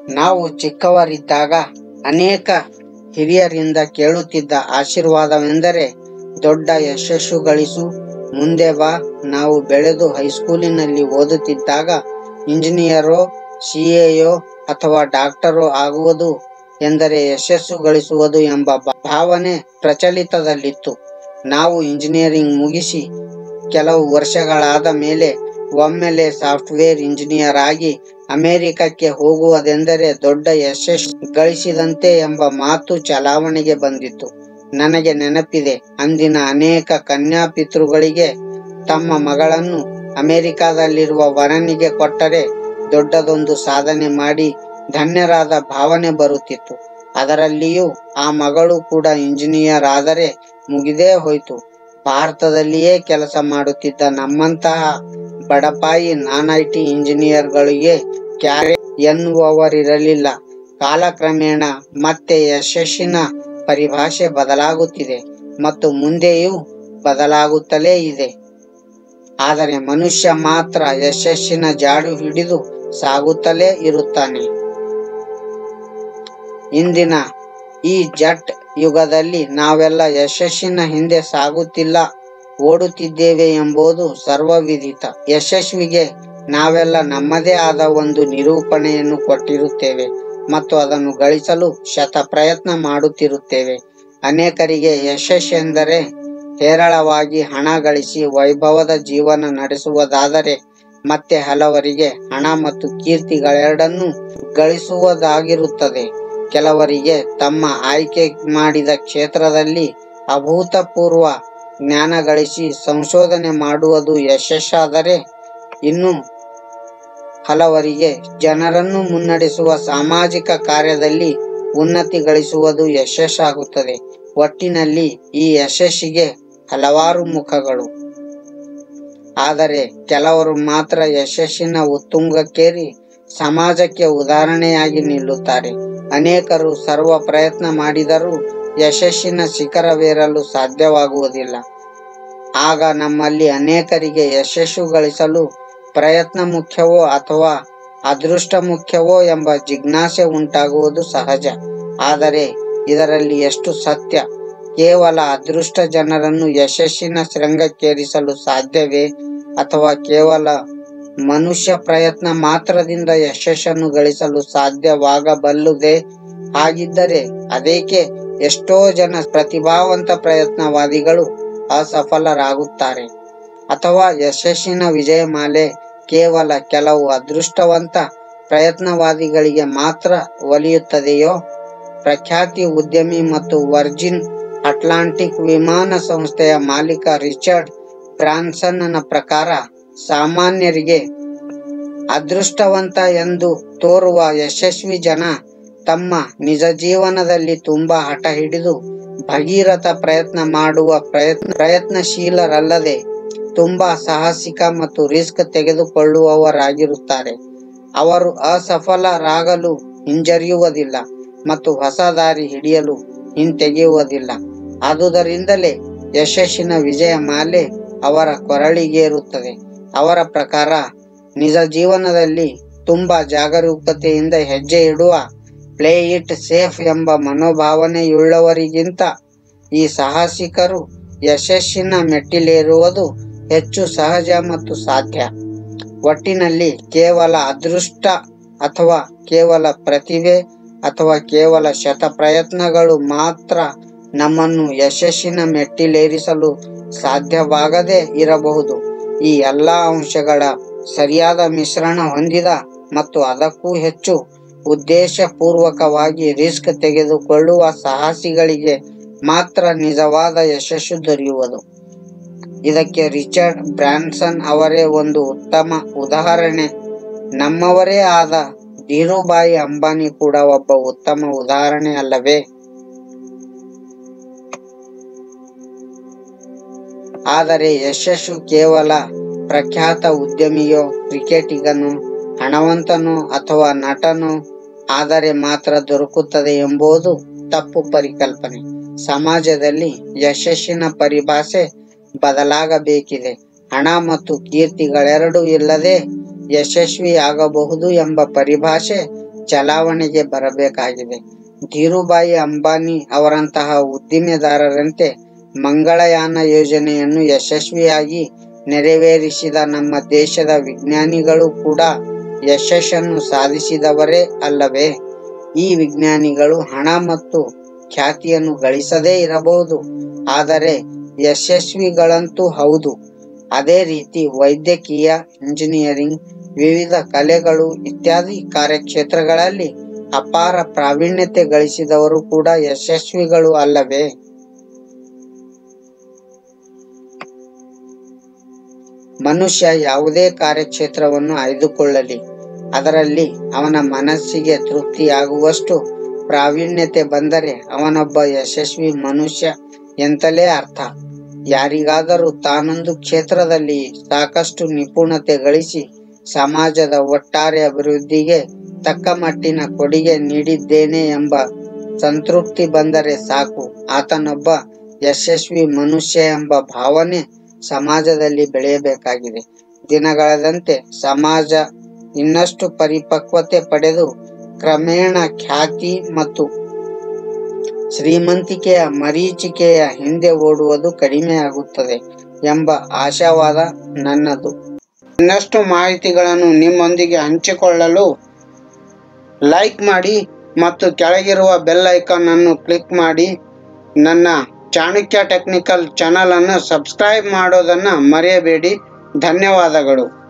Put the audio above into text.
ನಾವು ಚಿಕ್ಕವರಿದ್ದಾಗ ಅನೇಕ ಹಿರಿಯರಿಂದ ಕೇಳುತ್ತಿದ್ದ ಆಶೀರ್ವಾದವೆಂದರೆ ದೊಡ್ಡ ಯಶಸ್ಸು ಗಳಿಸು ಮುಂದೆ ಬಾ ನಾವು ಬೆಳೆದು ಹೈಸ್ಕೂಲಿನಲ್ಲಿ ಓದುತ್ತಿದ್ದಾಗ ಇಂಜಿನಿಯರೋ ಸಿಎಯೋ ಅಥವಾ ಡಾಕ್ಟರೋ ಆಗುವುದು ಎಂದರೆ ಯಶಸ್ಸು ಗಳಿಸುವುದು ಎಂಬ ಭಾ- ಭಾವನೆ ಪ್ರಚಲಿತದಲ್ಲಿತ್ತು ನಾವು ಇಂಜಿನಿಯರಿಂಗ್ ಮುಗಿಸಿ ಕೆಲವು ವರ್ಷಗಳಾದ ಮೇಲೆ ಒಮ್ಮೆಲೆ ಸಾಫ್ಟ್ವೇರ್ ಇಂಜಿನಿಯರ್ ಆಗಿ ಅಮೆರಿಕಕ್ಕೆ ಹೋಗುವುದೆಂದರೆ ದೊಡ್ಡ ಯಶಸ್ಸು ಗಳಿಸಿದಂತೆ ಎಂಬ ಮಾತು ಚಲಾವಣೆಗೆ ಬಂದಿತ್ತು ನನಗೆ ನೆನಪಿದೆ ಅಂದಿನ ಅನೇಕ ಕನ್ಯಾಪಿತೃಗಳಿಗೆ ತಮ್ಮ ಮಗಳನ್ನು ಅಮೆರಿಕಾದಲ್ಲಿರುವ ವರನಿಗೆ ಕೊಟ್ಟರೆ ದೊಡ್ಡದೊಂದು ಸಾಧನೆ ಮಾಡಿ ಧನ್ಯರಾದ ಭಾವನೆ ಬರುತ್ತಿತ್ತು ಅದರಲ್ಲಿಯೂ ಆ ಮಗಳು ಕೂಡ ಇಂಜಿನಿಯರ್ ಆದರೆ ಮುಗಿದೇ ಹೋಯ್ತು ಭಾರತದಲ್ಲಿಯೇ ಕೆಲಸ ಮಾಡುತ್ತಿದ್ದ ನಮ್ಮಂತಹ ಬಡಪಾಯಿ ನಾನ್ ಐ ಟಿ ಇಂಜಿನಿಯರ್ಗಳಿಗೆ ಕ್ಯಾರೆ ಎನ್ನುವವರಿರಲಿಲ್ಲ ಕಾಲಕ್ರಮೇಣ ಮತ್ತೆ ಯಶಸ್ಸಿನ ಪರಿಭಾಷೆ ಬದಲಾಗುತ್ತಿದೆ ಮತ್ತು ಮುಂದೆಯೂ ಬದಲಾಗುತ್ತಲೇ ಇದೆ ಆದರೆ ಮನುಷ್ಯ ಮಾತ್ರ ಯಶಸ್ಸಿನ ಜಾಡು ಹಿಡಿದು ಸಾಗುತ್ತಲೇ ಇರುತ್ತಾನೆ ಇಂದಿನ ಈ ಜಟ್ ಯುಗದಲ್ಲಿ ನಾವೆಲ್ಲ ಯಶಸ್ಸಿನ ಹಿಂದೆ ಸಾಗುತ್ತಿಲ್ಲ ಓಡುತ್ತಿದ್ದೇವೆ ಎಂಬುದು ಸರ್ವವಿದಿತ ಯಶಸ್ವಿಗೆ ನಾವೆಲ್ಲ ನಮ್ಮದೇ ಆದ ಒಂದು ನಿರೂಪಣೆಯನ್ನು ಕೊಟ್ಟಿರುತ್ತೇವೆ ಮತ್ತು ಅದನ್ನು ಗಳಿಸಲು ಶತ ಪ್ರಯತ್ನ ಮಾಡುತ್ತಿರುತ್ತೇವೆ ಅನೇಕರಿಗೆ ಯಶಸ್ಸೆಂದರೆ ಹೇರಳವಾಗಿ ಹಣ ಗಳಿಸಿ ವೈಭವದ ಜೀವನ ನಡೆಸುವುದಾದರೆ ಮತ್ತೆ ಹಲವರಿಗೆ ಹಣ ಮತ್ತು ಕೀರ್ತಿಗಳೆರಡನ್ನೂ ಗಳಿಸುವುದಾಗಿರುತ್ತದೆ ಕೆಲವರಿಗೆ ತಮ್ಮ ಆಯ್ಕೆ ಮಾಡಿದ ಕ್ಷೇತ್ರದಲ್ಲಿ ಅಭೂತಪೂರ್ವ ಜ್ಞಾನ ಗಳಿಸಿ ಸಂಶೋಧನೆ ಮಾಡುವುದು ಯಶಸ್ಸಾದರೆ ಇನ್ನು ಹಲವರಿಗೆ ಜನರನ್ನು ಮುನ್ನಡೆಸುವ ಸಾಮಾಜಿಕ ಕಾರ್ಯದಲ್ಲಿ ಉನ್ನತಿ ಗಳಿಸುವುದು ಯಶಸ್ಸಾಗುತ್ತದೆ ಒಟ್ಟಿನಲ್ಲಿ ಈ ಯಶಸ್ಸಿಗೆ ಹಲವಾರು ಮುಖಗಳು ಆದರೆ ಕೆಲವರು ಮಾತ್ರ ಯಶಸ್ಸಿನ ಉತ್ತುಂಗಕ್ಕೇರಿ ಸಮಾಜಕ್ಕೆ ಉದಾಹರಣೆಯಾಗಿ ನಿಲ್ಲುತ್ತಾರೆ ಅನೇಕರು ಸರ್ವ ಪ್ರಯತ್ನ ಮಾಡಿದರೂ ಯಶಸ್ಸಿನ ಶಿಖರವೇರಲು ಸಾಧ್ಯವಾಗುವುದಿಲ್ಲ ಆಗ ನಮ್ಮಲ್ಲಿ ಅನೇಕರಿಗೆ ಯಶಸ್ಸು ಗಳಿಸಲು ಪ್ರಯತ್ನ ಮುಖ್ಯವೋ ಅಥವಾ ಅದೃಷ್ಟ ಮುಖ್ಯವೋ ಎಂಬ ಜಿಜ್ಞಾಸೆ ಉಂಟಾಗುವುದು ಸಹಜ ಆದರೆ ಇದರಲ್ಲಿ ಎಷ್ಟು ಸತ್ಯ ಕೇವಲ ಅದೃಷ್ಟ ಜನರನ್ನು ಯಶಸ್ಸಿನ ಶೃಂಗಕ್ಕೇರಿಸಲು ಸಾಧ್ಯವೇ ಅಥವಾ ಕೇವಲ ಮನುಷ್ಯ ಪ್ರಯತ್ನ ಮಾತ್ರದಿಂದ ಯಶಸ್ಸನ್ನು ಗಳಿಸಲು ಸಾಧ್ಯವಾಗಬಲ್ಲುದೇ ಹಾಗಿದ್ದರೆ ಅದೇಕೆ ಎಷ್ಟೋ ಜನ ಪ್ರತಿಭಾವಂತ ಪ್ರಯತ್ನವಾದಿಗಳು ಅಸಫಲರಾಗುತ್ತಾರೆ ಅಥವಾ ಯಶಸ್ಸಿನ ವಿಜಯಮಾಲೆ ಕೇವಲ ಕೆಲವು ಅದೃಷ್ಟವಂತ ಪ್ರಯತ್ನವಾದಿಗಳಿಗೆ ಮಾತ್ರ ಒಲಿಯುತ್ತದೆಯೋ ಪ್ರಖ್ಯಾತಿ ಉದ್ಯಮಿ ಮತ್ತು ವರ್ಜಿನ್ ಅಟ್ಲಾಂಟಿಕ್ ವಿಮಾನ ಸಂಸ್ಥೆಯ ಮಾಲೀಕ ರಿಚರ್ಡ್ ಬ್ರಾನ್ಸನ್ನ ಪ್ರಕಾರ ಸಾಮಾನ್ಯರಿಗೆ ಅದೃಷ್ಟವಂತ ಎಂದು ತೋರುವ ಯಶಸ್ವಿ ಜನ ತಮ್ಮ ನಿಜ ಜೀವನದಲ್ಲಿ ತುಂಬಾ ಹಠ ಹಿಡಿದು ಭಗೀರಥ ಪ್ರಯತ್ನ ಮಾಡುವ ಪ್ರಯತ್ನ ಪ್ರಯತ್ನಶೀಲರಲ್ಲದೆ ತುಂಬಾ ಸಾಹಸಿಕ ಮತ್ತು ರಿಸ್ಕ್ ತೆಗೆದುಕೊಳ್ಳುವವರಾಗಿರುತ್ತಾರೆ ಅವರು ಅಸಫಲರಾಗಲು ಹಿಂಜರಿಯುವುದಿಲ್ಲ ಮತ್ತು ಹೊಸ ದಾರಿ ಹಿಡಿಯಲು ಹಿಂತೆಗೆಯುವುದಿಲ್ಲ ಆದುದರಿಂದಲೇ ಯಶಸ್ಸಿನ ವಿಜಯ ಮಾಲೆ ಅವರ ಕೊರಳಿಗೇರುತ್ತದೆ ಅವರ ಪ್ರಕಾರ ನಿಜ ಜೀವನದಲ್ಲಿ ತುಂಬಾ ಜಾಗರೂಕತೆಯಿಂದ ಹೆಜ್ಜೆ ಇಡುವ ಪ್ಲೇ ಇಟ್ ಸೇಫ್ ಎಂಬ ಮನೋಭಾವನೆಯುಳ್ಳವರಿಗಿಂತ ಈ ಸಾಹಸಿಕರು ಯಶಸ್ಸಿನ ಮೆಟ್ಟಿಲೇರುವುದು ಹೆಚ್ಚು ಸಹಜ ಮತ್ತು ಸಾಧ್ಯ ಒಟ್ಟಿನಲ್ಲಿ ಕೇವಲ ಅದೃಷ್ಟ ಅಥವಾ ಕೇವಲ ಪ್ರತಿಭೆ ಅಥವಾ ಕೇವಲ ಶತ ಪ್ರಯತ್ನಗಳು ಮಾತ್ರ ನಮ್ಮನ್ನು ಯಶಸ್ಸಿನ ಮೆಟ್ಟಿಲೇರಿಸಲು ಸಾಧ್ಯವಾಗದೇ ಇರಬಹುದು ಈ ಎಲ್ಲಾ ಅಂಶಗಳ ಸರಿಯಾದ ಮಿಶ್ರಣ ಹೊಂದಿದ ಮತ್ತು ಅದಕ್ಕೂ ಹೆಚ್ಚು ಉದ್ದೇಶಪೂರ್ವಕವಾಗಿ ರಿಸ್ಕ್ ತೆಗೆದುಕೊಳ್ಳುವ ಸಾಹಸಿಗಳಿಗೆ ಮಾತ್ರ ನಿಜವಾದ ಯಶಸ್ಸು ದೊರೆಯುವುದು ಇದಕ್ಕೆ ರಿಚರ್ಡ್ ಬ್ರಾನ್ಸನ್ ಅವರೇ ಒಂದು ಉತ್ತಮ ಉದಾಹರಣೆ ನಮ್ಮವರೇ ಆದ ಧೀರುಭಾಯಿ ಅಂಬಾನಿ ಕೂಡ ಒಬ್ಬ ಉತ್ತಮ ಉದಾಹರಣೆ ಅಲ್ಲವೇ ಆದರೆ ಯಶಸ್ಸು ಕೇವಲ ಪ್ರಖ್ಯಾತ ಉದ್ಯಮಿಯೋ ಕ್ರಿಕೆಟಿಗನೋ ಹಣವಂತನೋ ಅಥವಾ ನಟನೋ ಆದರೆ ಮಾತ್ರ ದೊರಕುತ್ತದೆ ಎಂಬುದು ತಪ್ಪು ಪರಿಕಲ್ಪನೆ ಸಮಾಜದಲ್ಲಿ ಯಶಸ್ಸಿನ ಪರಿಭಾಷೆ ಬದಲಾಗಬೇಕಿದೆ ಹಣ ಮತ್ತು ಕೀರ್ತಿಗಳೆರಡೂ ಇಲ್ಲದೆ ಯಶಸ್ವಿ ಆಗಬಹುದು ಎಂಬ ಪರಿಭಾಷೆ ಚಲಾವಣೆಗೆ ಬರಬೇಕಾಗಿದೆ ಧೀರುಭಾಯಿ ಅಂಬಾನಿ ಅವರಂತಹ ಉದ್ದಿಮೆದಾರರಂತೆ ಮಂಗಳಯಾನ ಯೋಜನೆಯನ್ನು ಯಶಸ್ವಿಯಾಗಿ ನೆರವೇರಿಸಿದ ನಮ್ಮ ದೇಶದ ವಿಜ್ಞಾನಿಗಳು ಕೂಡ ಯಶಸ್ಸನ್ನು ಸಾಧಿಸಿದವರೇ ಅಲ್ಲವೇ ಈ ವಿಜ್ಞಾನಿಗಳು ಹಣ ಮತ್ತು ಖ್ಯಾತಿಯನ್ನು ಗಳಿಸದೇ ಇರಬಹುದು ಆದರೆ ಯಶಸ್ವಿಗಳಂತೂ ಹೌದು ಅದೇ ರೀತಿ ವೈದ್ಯಕೀಯ ಇಂಜಿನಿಯರಿಂಗ್ ವಿವಿಧ ಕಲೆಗಳು ಇತ್ಯಾದಿ ಕಾರ್ಯಕ್ಷೇತ್ರಗಳಲ್ಲಿ ಅಪಾರ ಪ್ರಾವೀಣ್ಯತೆ ಗಳಿಸಿದವರು ಕೂಡ ಯಶಸ್ವಿಗಳು ಅಲ್ಲವೇ ಮನುಷ್ಯ ಯಾವುದೇ ಕಾರ್ಯಕ್ಷೇತ್ರವನ್ನು ಆಯ್ದುಕೊಳ್ಳಲಿ ಅದರಲ್ಲಿ ಅವನ ಮನಸ್ಸಿಗೆ ತೃಪ್ತಿಯಾಗುವಷ್ಟು ಪ್ರಾವೀಣ್ಯತೆ ಬಂದರೆ ಅವನೊಬ್ಬ ಯಶಸ್ವಿ ಮನುಷ್ಯ ಎಂತಲೇ ಅರ್ಥ ಯಾರಿಗಾದರೂ ತಾನೊಂದು ಕ್ಷೇತ್ರದಲ್ಲಿ ಸಾಕಷ್ಟು ನಿಪುಣತೆ ಗಳಿಸಿ ಸಮಾಜದ ಒಟ್ಟಾರೆ ಅಭಿವೃದ್ಧಿಗೆ ತಕ್ಕ ಮಟ್ಟಿನ ಕೊಡುಗೆ ನೀಡಿದ್ದೇನೆ ಎಂಬ ಸಂತೃಪ್ತಿ ಬಂದರೆ ಸಾಕು ಆತನೊಬ್ಬ ಯಶಸ್ವಿ ಮನುಷ್ಯ ಎಂಬ ಭಾವನೆ ಸಮಾಜದಲ್ಲಿ ಬೆಳೆಯಬೇಕಾಗಿದೆ ದಿನಗಳದಂತೆ ಸಮಾಜ ಇನ್ನಷ್ಟು ಪರಿಪಕ್ವತೆ ಪಡೆದು ಕ್ರಮೇಣ ಖ್ಯಾತಿ ಮತ್ತು ಶ್ರೀಮಂತಿಕೆಯ ಮರೀಚಿಕೆಯ ಹಿಂದೆ ಓಡುವುದು ಕಡಿಮೆಯಾಗುತ್ತದೆ ಎಂಬ ಆಶಾವಾದ ನನ್ನದು ಇನ್ನಷ್ಟು ಮಾಹಿತಿಗಳನ್ನು ನಿಮ್ಮೊಂದಿಗೆ ಹಂಚಿಕೊಳ್ಳಲು ಲೈಕ್ ಮಾಡಿ ಮತ್ತು ಕೆಳಗಿರುವ ಬೆಲ್ ಐಕಾನ್ ಅನ್ನು ಕ್ಲಿಕ್ ಮಾಡಿ ನನ್ನ ಚಾಣಕ್ಯ ಟೆಕ್ನಿಕಲ್ ಚಾನಲ್ ಅನ್ನು ಸಬ್ಸ್ಕ್ರೈಬ್ ಮಾಡೋದನ್ನ ಮರೆಯಬೇಡಿ ಧನ್ಯವಾದಗಳು